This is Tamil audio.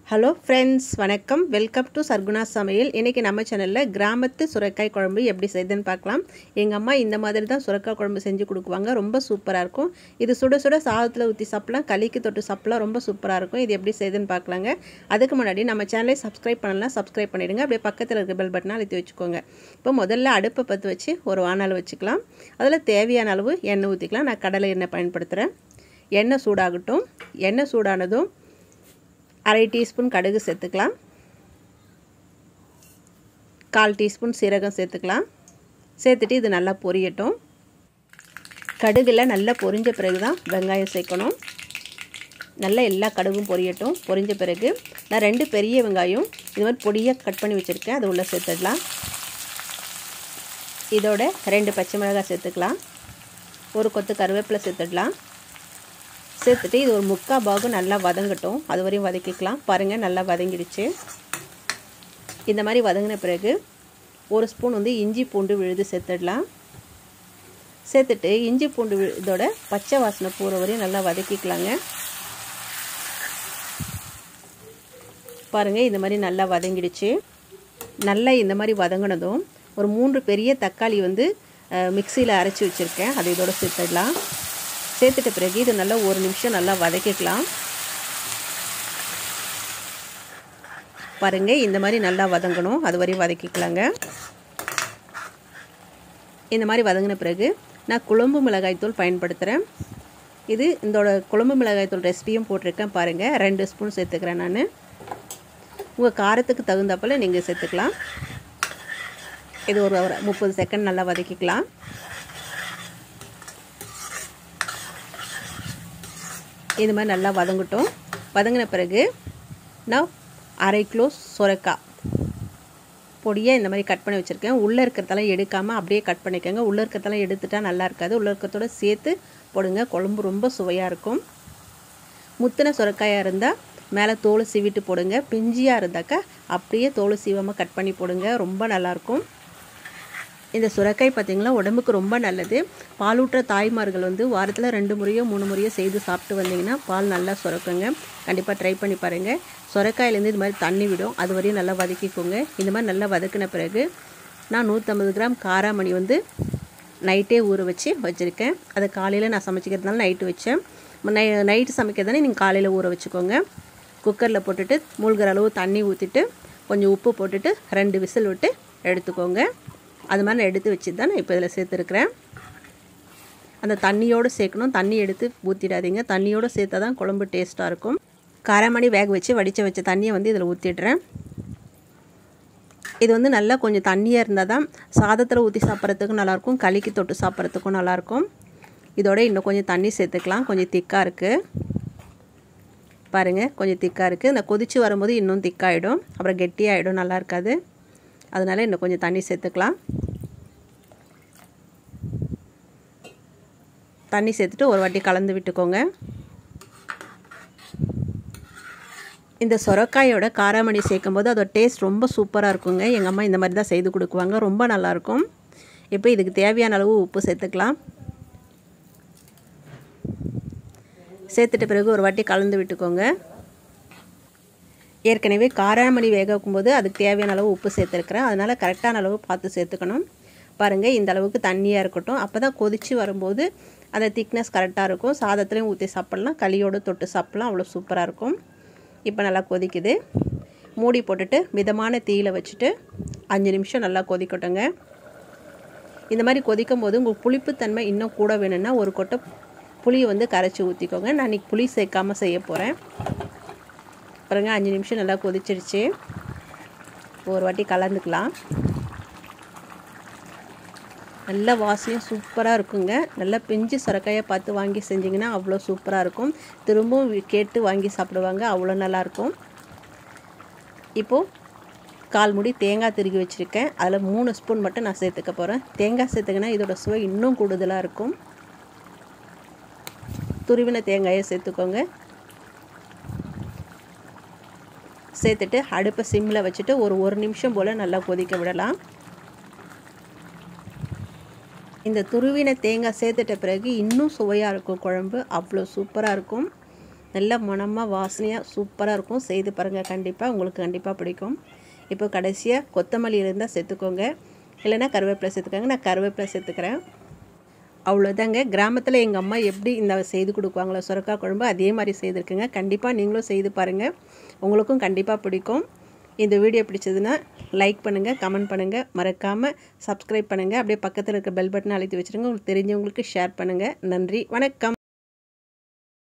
ஹலோ ஃப்ரெண்ட்ஸ் வணக்கம் வெல்கம் டு சர்குணா சமையல் இன்றைக்கி நம்ம சேனலில் கிராமத்து சுரைக்காய் குழம்பு எப்படி செய்யுதுன்னு பார்க்கலாம் எங்கள் அம்மா இந்த மாதிரி தான் சுரைக்காய் குழம்பு செஞ்சு கொடுக்குவாங்க ரொம்ப சூப்பராக இருக்கும் இது சுட சுட சாதத்தில் ஊற்றி சாப்பிடலாம் களிக்கு தொட்டு சாப்பிடலாம் ரொம்ப சூப்பராக இருக்கும் இது எப்படி செய்யுதுன்னு பார்க்கலாங்க அதுக்கு முன்னாடி நம்ம சேனலை சப்ஸ்கிரைப் பண்ணலாம் சப்ஸ்கிரைப் பண்ணிவிடுங்க அப்படியே பக்கத்தில் இருக்க பெல் பட்டனை அழுத்தி வச்சுக்கோங்க இப்போ முதல்ல அடுப்பை பற்ற வச்சு ஒரு வானால் வச்சுக்கலாம் அதில் தேவையான அளவு எண்ணெய் ஊற்றிக்கலாம் நான் கடலை எண்ணெய் பயன்படுத்துகிறேன் எண்ணெய் சூடாகட்டும் எண்ணெய் சூடானதும் அரை டீஸ்பூன் கடுகு சேர்த்துக்கலாம் கால் டீஸ்பூன் சீரகம் சேர்த்துக்கலாம் சேர்த்துட்டு இது நல்லா பொரியட்டும் கடுகில் நல்லா பொரிஞ்ச பிறகு தான் வெங்காயம் சேர்க்கணும் நல்லா எல்லா கடுகும் பொரியட்டும் பொரிஞ்ச பிறகு நான் ரெண்டு பெரிய வெங்காயம் இது மாதிரி பொடியாக கட் பண்ணி வச்சுருக்கேன் அது உள்ளே சேர்த்துடலாம் இதோட ரெண்டு பச்சை மிளகாய் சேர்த்துக்கலாம் ஒரு கொத்து கருவேப்பிலை சேர்த்துடலாம் சேர்த்துட்டு இது ஒரு முக்கால் பாகம் நல்லா வதங்கட்டும் அது வரையும் வதக்கிக்கலாம் பாருங்கள் நல்லா வதங்கிடுச்சு இந்த மாதிரி வதங்கின பிறகு ஒரு ஸ்பூன் வந்து இஞ்சி பூண்டு விழுது சேர்த்துடலாம் சேர்த்துட்டு இஞ்சி பூண்டு இதோட பச்சை வாசனை போகிற வரையும் நல்லா வதக்கிக்கலாங்க பாருங்கள் இந்த மாதிரி நல்லா வதங்கிடுச்சு நல்லா இந்த மாதிரி வதங்கினதும் ஒரு மூன்று பெரிய தக்காளி வந்து மிக்சியில் அரைச்சி வச்சுருக்கேன் அதை இதோட சேர்த்துடலாம் சேர்த்துட்ட பிறகு இது நல்லா ஒரு நிமிஷம் நல்லா வதக்கிக்கலாம் பாருங்கள் இந்த மாதிரி நல்லா வதங்கணும் அது வரையும் வதக்கிக்கலாங்க இந்த மாதிரி வதங்கின பிறகு நான் குழம்பு மிளகாய்த்தூள் பயன்படுத்துகிறேன் இது இதோட குழம்பு மிளகாய்த்தூள் ரெசிபியும் போட்டிருக்கேன் பாருங்கள் ரெண்டு ஸ்பூன் சேர்த்துக்கிறேன் நான் உங்கள் காரத்துக்கு தகுந்தப்பில் நீங்கள் சேர்த்துக்கலாம் இது ஒரு முப்பது செகண்ட் நல்லா வதக்கிக்கலாம் இது மாதிரி நல்லா வதங்கட்டும் வதங்கின பிறகு நான் அரை கிலோ சுரக்காய் பொடியாக இந்த மாதிரி கட் பண்ணி வச்சுருக்கேன் உள்ளே இருக்கிறதெல்லாம் எடுக்காமல் அப்படியே கட் பண்ணிக்கோங்க உள்ளே இருக்கிறதெல்லாம் எடுத்துட்டால் நல்லா இருக்காது உள்ளே இருக்கிறதோட சேர்த்து போடுங்க குழம்பு ரொம்ப சுவையாக இருக்கும் முத்தின சுரக்காயாக இருந்தால் மேலே தோல் சீவிட்டு போடுங்க பிஞ்சியாக இருந்தாக்கா அப்படியே தோல் சீவாமல் கட் பண்ணி போடுங்க ரொம்ப நல்லாயிருக்கும் இந்த சுரக்காய் பார்த்திங்கன்னா உடம்புக்கு ரொம்ப நல்லது பாலூட்டுற தாய்மார்கள் வந்து வாரத்தில் ரெண்டு முறையோ மூணு முறையோ செய்து சாப்பிட்டு வந்தீங்கன்னா பால் நல்லா சுரக்குங்க கண்டிப்பாக ட்ரை பண்ணி பாருங்கள் சுரக்காயிலேருந்து இது மாதிரி தண்ணி விடும் அது வரையும் நல்லா வதக்கிக்கோங்க இந்த மாதிரி நல்லா வதக்கின பிறகு நான் நூற்றம்பது கிராம் காராமணி வந்து நைட்டே ஊற வச்சு வச்சுருக்கேன் அதை காலையில் நான் சமைச்சிக்கிறதுனால நைட்டு வச்சேன் நை நைட்டு சமைக்கிறதானே நீங்கள் காலையில் ஊற வச்சுக்கோங்க குக்கரில் போட்டுட்டு மூழ்கிற அளவு தண்ணி ஊற்றிட்டு கொஞ்சம் உப்பு போட்டுட்டு ரெண்டு விசில் விட்டு எடுத்துக்கோங்க அது மாதிரி நான் எடுத்து வச்சு தான் நான் இப்போ இதில் சேர்த்துருக்குறேன் அந்த தண்ணியோடு சேர்க்கணும் தண்ணி எடுத்து ஊற்றிடாதீங்க தண்ணியோடு சேர்த்தா தான் குழம்பு டேஸ்ட்டாக இருக்கும் காரமணி வேக வச்சு வடித்து வச்ச தண்ணியை வந்து இதில் ஊற்றிடுறேன் இது வந்து நல்லா கொஞ்சம் தண்ணியாக இருந்தால் தான் சாதத்தில் ஊற்றி சாப்பிட்றதுக்கும் நல்லாயிருக்கும் களிக்கு தொட்டு சாப்பிட்றதுக்கும் நல்லாயிருக்கும் இதோட இன்னும் கொஞ்சம் தண்ணி சேர்த்துக்கலாம் கொஞ்சம் திக்காக இருக்குது பாருங்கள் கொஞ்சம் திக்காக இருக்குது இந்த கொதித்து வரும்போது இன்னும் திக்காகிடும் அப்புறம் கெட்டியாகிடும் நல்லா இருக்காது அதனால் இன்னும் கொஞ்சம் தண்ணி சேர்த்துக்கலாம் தண்ணி சேர்த்துட்டு ஒரு வாட்டி கலந்து விட்டுக்கோங்க இந்த சொரக்காயோட காராமணி சேர்க்கும் போது அதோட டேஸ்ட் ரொம்ப சூப்பராக இருக்குங்க எங்கள் அம்மா இந்த மாதிரி தான் செய்து கொடுக்குவாங்க ரொம்ப நல்லாயிருக்கும் இப்போ இதுக்கு தேவையான அளவு உப்பு சேர்த்துக்கலாம் சேர்த்துட்ட பிறகு ஒரு வாட்டி கலந்து விட்டுக்கோங்க ஏற்கனவே காராமணி வேக வைக்கும்போது அதுக்கு தேவையான அளவு உப்பு சேர்த்துருக்குறேன் அதனால் கரெக்டான அளவு பார்த்து சேர்த்துக்கணும் பாருங்கள் இந்த அளவுக்கு தண்ணியாக இருக்கட்டும் அப்போ தான் கொதித்து வரும்போது அந்த திக்னஸ் கரெக்டாக இருக்கும் சாதத்துலேயும் ஊற்றி சாப்பிட்லாம் களியோடு தொட்டு சாப்பிட்லாம் அவ்வளோ சூப்பராக இருக்கும் இப்போ நல்லா கொதிக்குது மூடி போட்டுட்டு மிதமான தீயில் வச்சுட்டு அஞ்சு நிமிஷம் நல்லா கொதிக்கட்டுங்க இந்த மாதிரி கொதிக்கும் போது உங்களுக்கு புளிப்புத்தன்மை இன்னும் கூட வேணும்னா ஒரு கொட்டை புளியை வந்து கரைச்சி ஊற்றிக்கோங்க நான் இன்றைக்கி புளி சேர்க்காமல் செய்ய போகிறேன் பாருங்கள் அஞ்சு நிமிஷம் நல்லா கொதிச்சிருச்சு ஒரு வாட்டி கலந்துக்கலாம் நல்ல வாசனையும் சூப்பராக இருக்குங்க நல்லா பிஞ்சு சுரக்காயை பார்த்து வாங்கி செஞ்சிங்கன்னா அவ்வளோ சூப்பராக இருக்கும் திரும்பவும் கேட்டு வாங்கி சாப்பிடுவாங்க அவ்வளோ நல்லாயிருக்கும் இப்போது கால் முடி தேங்காய் திருகி வச்சுருக்கேன் அதில் மூணு ஸ்பூன் மட்டும் நான் சேர்த்துக்க போகிறேன் தேங்காய் சேர்த்துக்கினா இதோட சுவை இன்னும் கூடுதலாக இருக்கும் துருவின தேங்காயை சேர்த்துக்கோங்க சேர்த்துட்டு அடுப்பை சிம்மில் வச்சுட்டு ஒரு ஒரு நிமிஷம் போல் நல்லா கொதிக்க விடலாம் இந்த துருவின தேங்காய் சேர்த்துட்ட பிறகு இன்னும் சுவையாக இருக்கும் குழம்பு அவ்வளோ சூப்பராக இருக்கும் நல்ல மணமாக வாசனையாக சூப்பராக இருக்கும் செய்து பாருங்கள் கண்டிப்பாக உங்களுக்கு கண்டிப்பாக பிடிக்கும் இப்போ கடைசியாக கொத்தமல்லி இருந்தால் சேர்த்துக்கோங்க இல்லைன்னா கருவேப்பிலை சேர்த்துக்கோங்க நான் கருவேப்பிலை சேர்த்துக்கிறேன் அவ்வளோதாங்க கிராமத்தில் எங்கள் அம்மா எப்படி இந்த செய்து கொடுக்குவாங்களோ சுரக்காய் குழம்பு அதே மாதிரி செய்திருக்குங்க கண்டிப்பாக நீங்களும் செய்து பாருங்கள் உங்களுக்கும் கண்டிப்பாக பிடிக்கும் இந்த வீடியோ பிடிச்சதுன்னா லைக் பண்ணுங்கள் கமெண்ட் பண்ணுங்கள் மறக்காமல் சப்ஸ்கிரைப் பண்ணுங்கள் அப்படியே பக்கத்தில் இருக்க பெல் பட்டனை அழுத்தி வச்சுருங்க உங்களுக்கு தெரிஞ்சவங்களுக்கு ஷேர் பண்ணுங்கள் நன்றி வணக்கம்